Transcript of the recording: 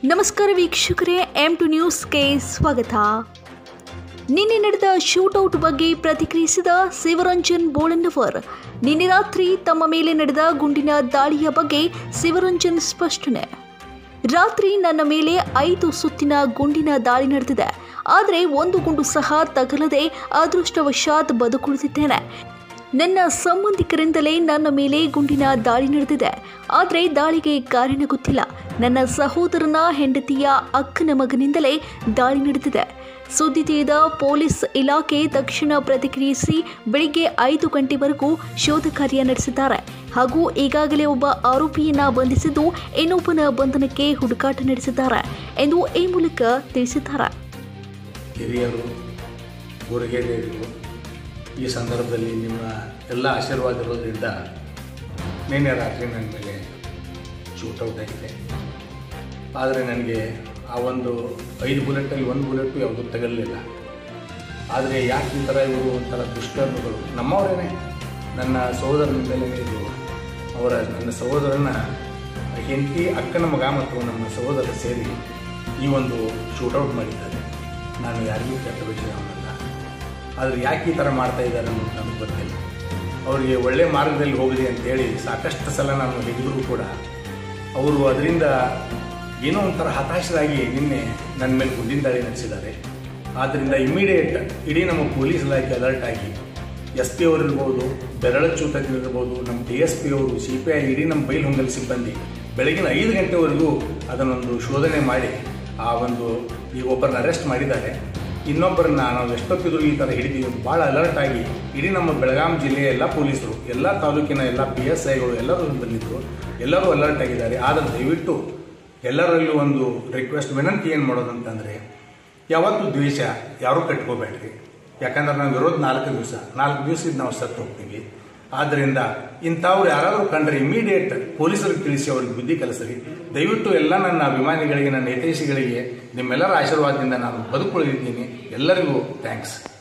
ನಮಸ್ಕಾರ ವೀಕ್ಷಕರೇ M to ನ್ಯೂಸ್ಗೆ ಸ್ವಾಗತ ನಿನ್ನೆ ನಡೆದ ಶೂಟೌಟ್ ಬಗ್ಗೆ ಪ್ರತಿಕ್ರಿಯಿಸಿದ ಶಿವರಂಜನ್ ಬೋಳನ್ನವರ್ ನಿನ್ನೆ ರಾತ್ರಿ ತಮ್ಮ ಮೇಲೆ ನಡೆದ ಗುಂಡಿನ ದಾಳಿಯ ಬಗ್ಗೆ ಶಿವರಂಜನ್ ಸ್ಪಷ್ಟನೆ ರಾತ್ರಿ ನನ್ನ ಮೇಲೆ ಐದು ಸುತ್ತಿನ ಗುಂಡಿನ ದಾಳಿ ನಡೆದಿದೆ ಆದರೆ ಒಂದು ಗುಂಡು ಸಹ ತಗಲದೆ ಅದೃಷ್ಟವಶಾತ್ ಬದುಕುಳಿದಿದ್ದೇನೆ ನನ್ನ ಸಂಬಂಧಿಕರಿಂದಲೇ ನನ್ನ ಮೇಲೆ ಗುಂಡಿನ ದಾಳಿ ನಡೆದಿದೆ ಆದರೆ ದಾಳಿಗೆ ಕಾರಣ ಗೊತ್ತಿಲ್ಲ ನನ್ನ ಸಹೋದರನ ಹೆಂಡತಿಯ ಅಕ್ಕನ ಮಗನಿಂದಲೇ ದಾಳಿ ನಡೆದಿದೆ ಸುದ್ದಿ ತಿಳಿದ ಪೊಲೀಸ್ ಇಲಾಖೆ ತಕ್ಷಣ ಪ್ರತಿಕ್ರಿಯಿಸಿ ಬೆಳಿಗ್ಗೆ ಐದು ಗಂಟೆವರೆಗೂ ಶೋಧ ಕಾರ್ಯ ನಡೆಸಿದ್ದಾರೆ ಹಾಗೂ ಈಗಾಗಲೇ ಒಬ್ಬ ಆರೋಪಿಯನ್ನ ಬಂಧಿಸಿದ್ದು ಇನ್ನೊಬ್ಬನ ಬಂಧನಕ್ಕೆ ಹುಡುಕಾಟ ನಡೆಸಿದ್ದಾರೆ ಎಂದು ಈ ಮೂಲಕ ತಿಳಿಸಿದ್ದಾರೆ ಹಿರಿಯರು ಗುರುಗೆರೆಯರು ಈ ಸಂದರ್ಭದಲ್ಲಿ ನಿಮ್ಮ ಎಲ್ಲ ಆಶೀರ್ವಾದ ಇರೋದ್ರಿಂದ ನಿನ್ನೆ ರಾತ್ರಿ ನನ್ನ ಮೇಲೆ ಶೂಟೌಟ್ ಆಗಿದೆ ಆದರೆ ನನಗೆ ಆ ಒಂದು ಐದು ಬುಲೆಟಲ್ಲಿ ಒಂದು ಬುಲೆಟು ಯಾವುದೂ ತಗಲಿಲ್ಲ ಆದರೆ ಯಾಕೆ ಈ ಥರ ಇವರು ಒಂಥರ ದುಷ್ಕರ್ಮಗಳು ನಮ್ಮವರೇನೆ ನನ್ನ ಸಹೋದರನಿಂದಲೇ ಇದು ಅವರ ನನ್ನ ಸಹೋದರನ ಹೆಂಡತಿ ಅಕ್ಕನ ಮಗ ಮತ್ತು ನಮ್ಮ ಸಹೋದರ ಸೇರಿ ಈ ಒಂದು ಶೂಟೌಟ್ ಮಾಡಿದ್ದಾರೆ ನಾನು ಯಾರಿಗೂ ಕೆಟ್ಟ ವಿಷಯವನ್ನಲ್ಲ ಆದರೆ ಯಾಕೆ ಈ ಥರ ಮಾಡ್ತಾ ಇದ್ದಾರೆ ಅನ್ನೋದು ನನಗೆ ಗೊತ್ತಿಲ್ಲ ಅವರಿಗೆ ಒಳ್ಳೆ ಮಾರ್ಗದಲ್ಲಿ ಹೋಗಲಿ ಅಂತೇಳಿ ಸಾಕಷ್ಟು ಸಲ ನಾನು ಹೇಳಿದರೂ ಕೂಡ ಅವರು ಅದರಿಂದ ಏನೋ ಒಂಥರ ಹತಾಶರಾಗಿ ನಿನ್ನೆ ನನ್ನ ಮೇಲೆ ಗುಂಡಿನ ದಾಳಿ ನಡೆಸಿದ್ದಾರೆ ಆದ್ದರಿಂದ ಇಮಿಡಿಯೇಟ್ ಇಡೀ ನಮ್ಮ ಪೊಲೀಸ್ ಇಲಾಖೆ ಅಲರ್ಟ್ ಆಗಿ ಎಸ್ ಪಿ ಅವರು ಇರ್ಬೋದು ಬೆರಳಚ್ಚು ತಜ್ಞರಿರ್ಬೋದು ನಮ್ಮ ಡಿ ಎಸ್ ಪಿ ಅವರು ಸಿ ಪಿ ಐ ಇಡೀ ನಮ್ಮ ಬೈಲ್ಹೊಂಗಲ್ ಸಿಬ್ಬಂದಿ ಬೆಳಗಿನ ಐದು ಗಂಟೆವರೆಗೂ ಅದನ್ನೊಂದು ಶೋಧನೆ ಮಾಡಿ ಆ ಒಂದು ಈ ಒಬ್ಬರನ್ನ ಅರೆಸ್ಟ್ ಮಾಡಿದ್ದಾರೆ ಇನ್ನೊಬ್ಬರನ್ನ ನಾವು ಎಷ್ಟೊತ್ತಿದ್ರು ಈ ಥರ ಹಿಡಿದೀವಿ ಭಾಳ ಅಲರ್ಟ್ ಆಗಿ ಇಡೀ ನಮ್ಮ ಬೆಳಗಾಂ ಜಿಲ್ಲೆಯ ಎಲ್ಲ ಪೊಲೀಸರು ಎಲ್ಲ ತಾಲೂಕಿನ ಎಲ್ಲ ಪಿ ಎಸ್ ಐಗಳು ಎಲ್ಲರೂ ಬಂದಿದ್ದರು ಎಲ್ಲರೂ ಅಲರ್ಟ್ ಆಗಿದ್ದಾರೆ ಆದರೆ ದಯವಿಟ್ಟು ಎಲ್ಲರಲ್ಲೂ ಒಂದು ರಿಕ್ವೆಸ್ಟ್ ವಿನಂತಿ ಏನು ಮಾಡೋದಂತಂದರೆ ಯಾವತ್ತೂ ದ್ವೇಷ ಯಾರೂ ಕಟ್ಕೋಬೇಡ್ರಿ ಯಾಕಂದ್ರೆ ನಾವು ಇರೋದು ನಾಲ್ಕು ದಿವಸ ನಾಲ್ಕು ದಿವಸದಿಂದ ನಾವು ಸತ್ತು ಹೋಗ್ತೀವಿ ಆದ್ದರಿಂದ ಇಂಥವ್ರು ಯಾರಾದರೂ ಕಂಡ್ರೆ ಇಮಿಡಿಯೇಟ್ ಪೊಲೀಸರಿಗೆ ತಿಳಿಸಿ ಅವ್ರಿಗೆ ಬುದ್ಧಿ ಕಲಿಸ್ರಿ ದಯವಿಟ್ಟು ಎಲ್ಲ ನನ್ನ ಅಭಿಮಾನಿಗಳಿಗೆ ನನ್ನ ಹಿತೈಷಿಗಳಿಗೆ ನಿಮ್ಮೆಲ್ಲರ ಆಶೀರ್ವಾದದಿಂದ ನಾನು ಬದುಕುಳಿದಿದ್ದೀನಿ ಎಲ್ಲರಿಗೂ ಥ್ಯಾಂಕ್ಸ್